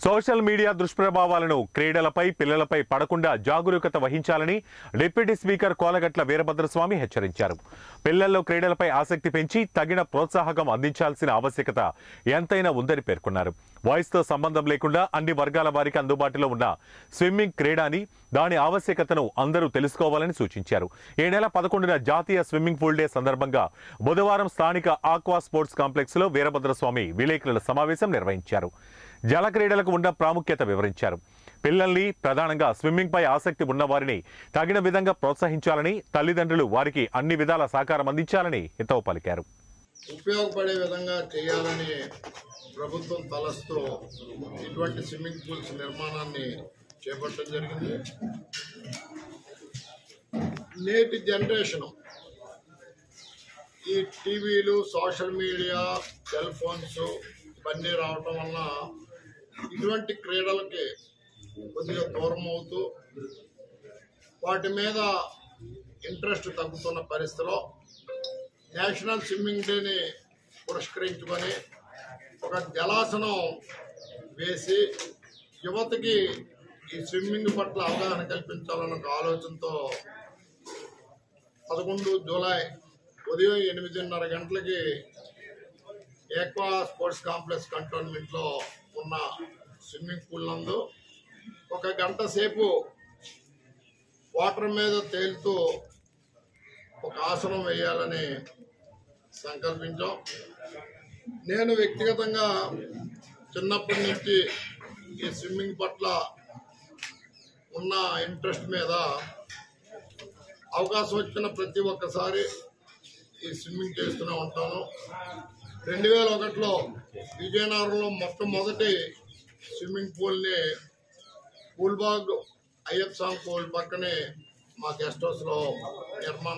social media దుష్ప్రభావాలను క్రీడలపై పిల్లలపై పడకుండా జాగరూకత వహించాలని డిప్యూటీ స్పీకర్ కోలగట్ల వీరభద్రస్వామి హెచ్చరించారు పిల్లల్లో క్రీడలపై ఆసక్తి పెంచి తగిన ప్రోత్సాహకం అందించాల్సిన ఆవశ్యకత ఎంతైనా ఉందని పేర్కొన్నారు వయసుతో సంబంధం లేకుండా అన్ని వర్గాల వారికి అందుబాటులో ఉన్న స్విమ్మింగ్ క్రీడ అని దాని ఆవశ్యకతను అందరూ తెలుసుకోవాలని సూచించారు ఈ నెల పదకొండున జాతీయ స్విమ్మింగ్ పూల్ డే సందర్భంగా బుధవారం స్థానిక ఆక్వా స్పోర్ట్స్ కాంప్లెక్స్ లో వీరభద్రస్వామి విలేకరుల సమావేశం నిర్వహించారు జల క్రీడలకు ఉన్న ప్రాముఖ్యత వివరించారు పిల్లల్ని ప్రధానంగా స్విమ్మింగ్ పై ఆసక్తి ఉన్న వారిని తగిన విధంగా ప్రోత్సహించాలని తల్లిదండ్రులు వారికి అన్ని విధాల సహకారం అందించాలని హితవు పలికారు ఉపయోగపడే విధంగా చేయాలని ప్రభుత్వం తలస్తూ ఇటువంటి స్విమ్మింగ్ పూల్స్ నిర్మాణాన్ని చేపట్టడం జరిగింది నేటి జనరేషను ఈ టీవీలు సోషల్ మీడియా సెల్ ఫోన్స్ ఇవన్నీ రావటం వలన ఇటువంటి క్రీడలకి కొద్దిగా దూరం అవుతూ వాటి మీద ఇంట్రెస్ట్ తగ్గుతున్న పరిస్థితిలో నేషనల్ స్విమ్మింగ్ డేని పురస్కరించుకొని ఒక జలాసనం వేసి యువతకి ఈ స్విమ్మింగ్ పట్ల అవగాహన కల్పించాలన్న ఒక ఆలోచనతో పదకొండు జూలై ఉదయం ఎనిమిదిన్నర గంటలకి ఏక్వా స్పోర్ట్స్ కాంప్లెక్స్ కంటోన్మెంట్లో ఉన్న స్విమ్మింగ్ పూల్ నందు ఒక గంట సేపు వాటర్ మీద తేలుతూ ఒక ఆసనం వేయాలని సంకల్పించాం నేను వ్యక్తిగతంగా చిన్నప్పటి నుంచి ఈ స్విమ్మింగ్ పట్ల ఉన్న ఇంట్రెస్ట్ మీద అవకాశం వచ్చిన ప్రతి ఒక్కసారి ఈ స్విమ్మింగ్ చేస్తూనే ఉంటాను రెండు వేల ఒకటిలో విజయనగరంలో మొట్టమొదటి స్విమ్మింగ్ పూల్ని పూల్బాగ్ అయ్యప్ప స్వామి పూల్ పక్కనే మా గెస్ట్ హౌస్లో నిర్మాణం